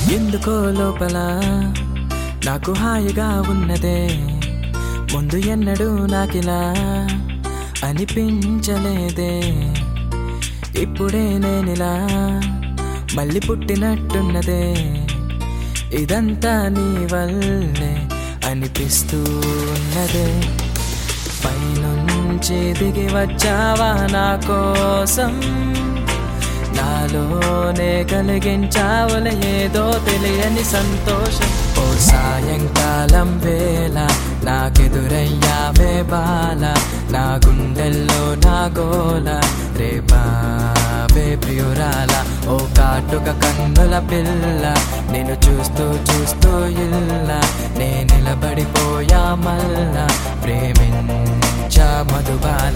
ఎందుకో లోపల నాకు హాయిగా ఉన్నదే ముందు ఎన్నడూ నాకిలా అనిపించలేదే ఇప్పుడే నేనిలా మళ్ళీ పుట్టినట్టున్నదే ఇదంతా నీ వల్లే అనిపిస్తూ ఉన్నదే పైనుంచి దిగి వచ్చావా నా కోసం నాలోనే కలిగించావులే ఏదో తెలియని సంతోషం ఓ సాయంకాలం వేళ నాకెదురయ్యావే బాల నా గుండెల్లో నా గోల రేపావే ప్రియురాల ఓ కాటుక కన్నుల పిల్ల నేను చూస్తూ చూస్తూ ఇల్ల నే నిలబడిపోయా మల్లా ప్రేమించ మధుబాల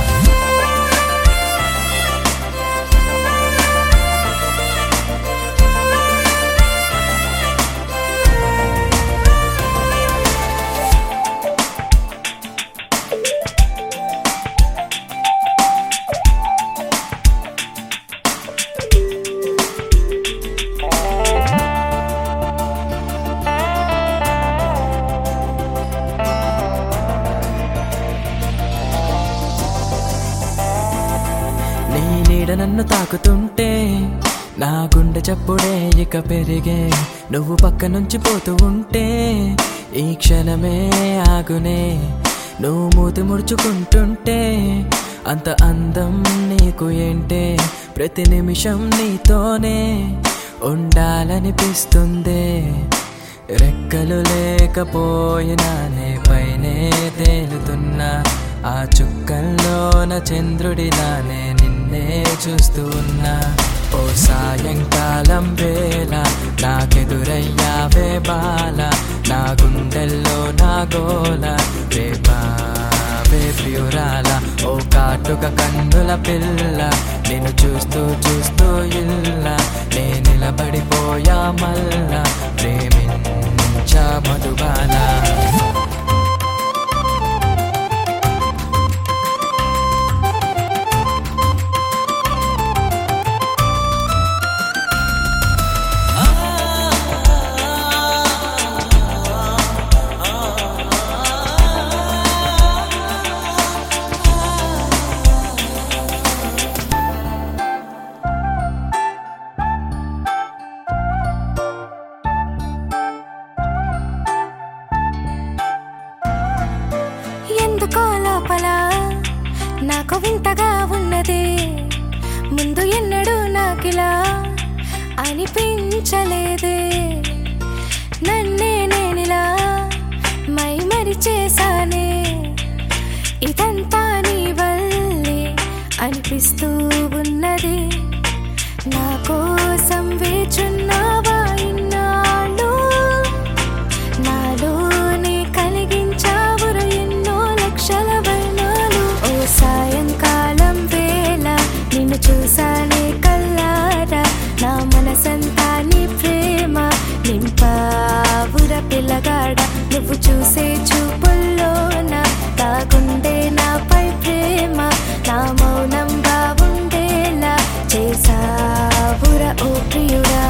నీ నీడ నన్ను తాకుతుంటే నా గుండె చప్పుడే ఇక పెరిగే నువ్వు పక్క నుంచి పోతూ ఉంటే ఈ క్షణమే ఆగునే నువ్వు మూతి ముడుచుకుంటుంటే అంత అందం నీకు ఏంటే ప్రతి నిమిషం నీతోనే ఉండాలనిపిస్తుందే రెక్కలు లేకపోయినానే పైనే తేలుతున్నా ఆ చుక్కల్లోన చంద్రుడిలానే నిన్నే చూస్తూ ఉన్నా ఓ సాయంకాలం వేళ నాకెదురయ్యావే బాల నా గుండెల్లో నా గోల రేపావే ప్రియురాల ఓ కాటుక కన్నుల పిల్ల నేను చూస్తూ చూస్తూ ఇల్ల నే నిలబడిపోయా మల్లా ప్రేమించ మధుబాల ఎందుకో లోపల నాకు వింతగా ఉన్నది ముందు ఎన్నడూ నాకిలా అనిపించలేదే నన్నే నేనిలా మై మరి చేశానే ఇదంతా నీ వల్లే అనిపిస్తూ ఉన్నది నా కోసం వేచున్నావా ఇన్నాళ్ళు నాలోనే కలిగించావుర ఎన్నో లక్షల వర్ణాలు ఓ సాయంకాలం వేళ నిన్ను చూసానే కల్లారా నా మనసంతా నీ ప్రేమ నింపావుర పిల్లగాడ నువ్వు చూసే చూపుల్లోన తాగుండే నాపై ప్రేమ నా మౌనం బాగుండేలా చేసావుర ఓ ప్రియుడా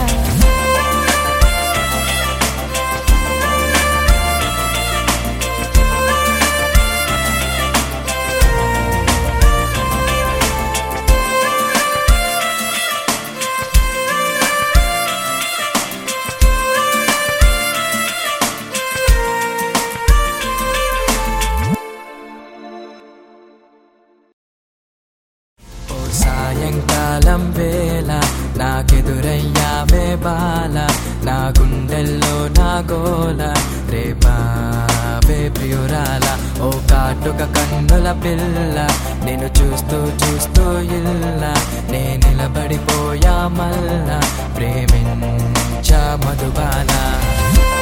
ఓ సాయంకాలం వేళ నాకెదురయ్యావే బాల నా గుండెల్లో నా గోల రేపావే ప్రియురాల ఓ కాటుక కన్నుల పిల్ల నేను చూస్తూ చూస్తూ ఇల్ల నే నిలబడిపోయా మల్లా ప్రేమించ మధుబాల